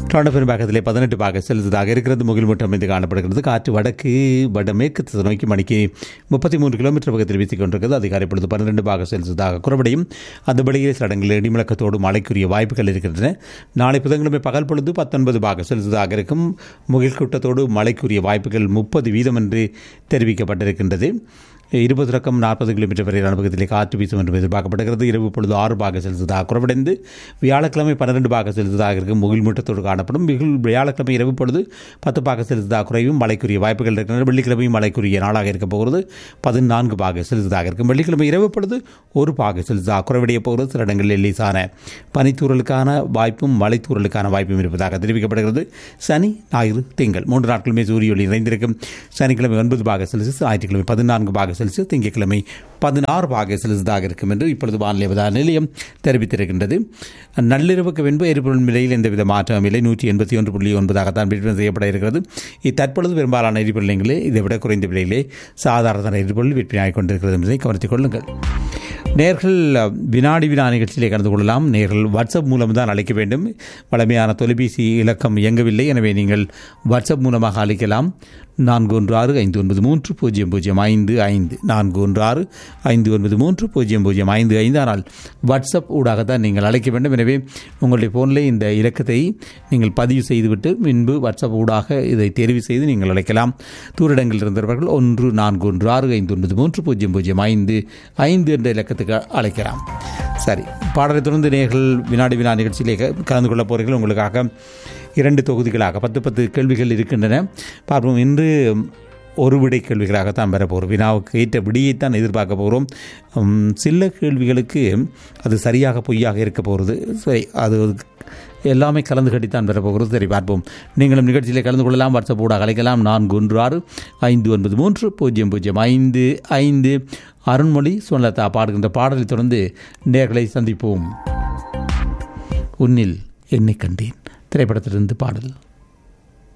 Toronto பெரும்பாக்கத்திலே பதினெட்டு பாக செலுத்ததாக இருக்கிறது முகில் மூட்டம் அமைந்து காணப்படுகிறது காற்று வடக்கு வடமேற்கு திசை நோக்கி மணிக்கு முப்பத்தி மூன்று கிலோமீட்டர் வேகத்தில் வீசிக் கொண்டிருக்கிறது அதிகாலை பொழுது பன்னிரண்டு பாக செலுத்ததாக குறைபடையும் அந்த வெளியிலே சில இடங்களில் இடிமுழக்கத்தோடு மழைக்குரிய வாய்ப்புகள் இருக்கின்றன நாளை புதன்கிழமை பகல் பொழுது பத்தொன்பது பாக செலுத்ததாக இருக்கும் முகில் கூட்டத்தோடு மழைக்குரிய வாய்ப்புகள் முப்பது வீதம் என்று தெரிவிக்கப்பட்டிருக்கின்றது இருபது ரக்கம் நாற்பது கிலோமீட்டர் வரையிலான பகுதியிலே காற்று வீசும் என்று எதிர்பார்க்கப்படுகிறது இரவு பொழுது ஆறு பாக செலுத்ததாக குறைவடைந்து வியாழக்கிழமை பன்னிரண்டு பாக செலுத்ததாக இருக்கும் முகில் மூட்டத்தோடு காணப்படும் மிகில் வியாழக்கிழமை இரவு பொழுது பத்து பாக செலுத்ததாக குறையும் மழைக்குரிய வாய்ப்புகள் இருக்கின்றன வெள்ளிக்கிழமையும் மழைக்குரிய நாளாக இருக்க போகிறது பதினான்கு பாக செலுத்ததாக இருக்கும் வெள்ளிக்கிழமை இரவு பொழுது ஒரு பாக செலுத்ததாக குறைவடைய போகிறது சில இடங்களில் லேசான பனித்தூரலுக்கான வாய்ப்பும் மலைத்தூரலுக்கான வாய்ப்பும் இருப்பதாக தெரிவிக்கப்படுகிறது சனி ஞாயிறு திங்கள் மூன்று நாட்களுமே சூரிய ஒளி நிறைந்திருக்கும் சனிக்கிழமை ஒன்பது பாக செல்சியஸ் ஞாயிற்றுக்கிழமை பதினான்கு பாக செல்சியஸ் திங்கட்கிழமை பதினாறு பாக செல்சியஸாக இருக்கும் என்று இப்பொழுது வானிலை அவதார நிலையம் தெரிவித்திருக்கின்றது நள்ளிரவுக்கு பின்பு எரிபொருள் விலையில் எந்தவித மாற்றமும் இல்லை நூற்றி எண்பத்தி ஒன்று புள்ளி ஒன்பதாகத்தான் விற்பனை செய்யப்பட இருக்கிறது தற்பொழுது பெரும்பாலான எரிபொருள் நிலையங்களே இதை விட குறைந்த விலையிலே சாதாரண எரிபொருள் விற்பனையாகிக் கொண்டிருக்கிறது என்பதை கவனித்துக் கொள்ளுங்கள் நேர்கள் வினாடி வினா நிகழ்ச்சியிலே கலந்து கொள்ளலாம் நேர்கள் வாட்ஸ்அப் மூலம் தான் அழைக்க வேண்டும் வழமையான தொலைபேசி இலக்கம் இயங்கவில்லை எனவே நீங்கள் வாட்ஸ்அப் மூலமாக அழைக்கலாம் நான்கு ஒன்று ஆறு ஐந்து ஒன்பது மூன்று பூஜ்ஜியம் பூஜ்ஜியம் ஐந்து ஐந்து நான்கு ஒன்று ஆறு ஐந்து ஒன்பது மூன்று பூஜ்ஜியம் பூஜ்ஜியம் ஐந்து ஐந்து ஆனால் வாட்ஸ்அப் ஊடாகத்தான் நீங்கள் அழைக்க வேண்டும் எனவே உங்களுடைய ஃபோனில் இந்த இலக்கத்தை நீங்கள் பதிவு செய்துவிட்டு முன்பு வாட்ஸ்அப் ஊடாக இதை தெரிவு செய்து நீங்கள் அழைக்கலாம் தூரிடங்களில் இருந்தவர்கள் ஒன்று நான்கு ஒன்று ஆறு ஐந்து ஒன்பது மூன்று பூஜ்ஜியம் பூஜ்ஜியம் ஐந்து ஐந்து என்ற இலக்கத்துக்கு அழைக்கலாம் சரி பாடலை தொடர்ந்து நேர்கள் வினாடி வினா நிகழ்ச்சியிலே கலந்து கொள்ளப் போகிறீர்கள் உங்களுக்காக இரண்டு தொகுதிகளாக பத்து பத்து கேள்விகள் இருக்கின்றன பார்ப்போம் இன்று ஒரு விடை கேள்விகளாகத்தான் பெறப்போகிறோம் வினாவுக்கு ஏற்ற விடியைத்தான் எதிர்பார்க்க போகிறோம் சில கேள்விகளுக்கு அது சரியாக பொய்யாக இருக்க போகிறது சரி அது எல்லாமே கலந்து கட்டித்தான் பெறப்போகிறது சரி பார்ப்போம் நீங்களும் நிகழ்ச்சியில் கலந்து கொள்ளலாம் வாட்ஸ்அப் ஊடாக அழைக்கலாம் நான்கு ஒன்று ஆறு ஐந்து ஒன்பது மூன்று பூஜ்ஜியம் பூஜ்ஜியம் ஐந்து ஐந்து அருண்மொழி சுனலதா பாடுகின்ற பாடலை தொடர்ந்து நேர்களை சந்திப்போம் உன்னில் என்னை கண்டேன் திரைப்படத்திலிருந்து பாடல்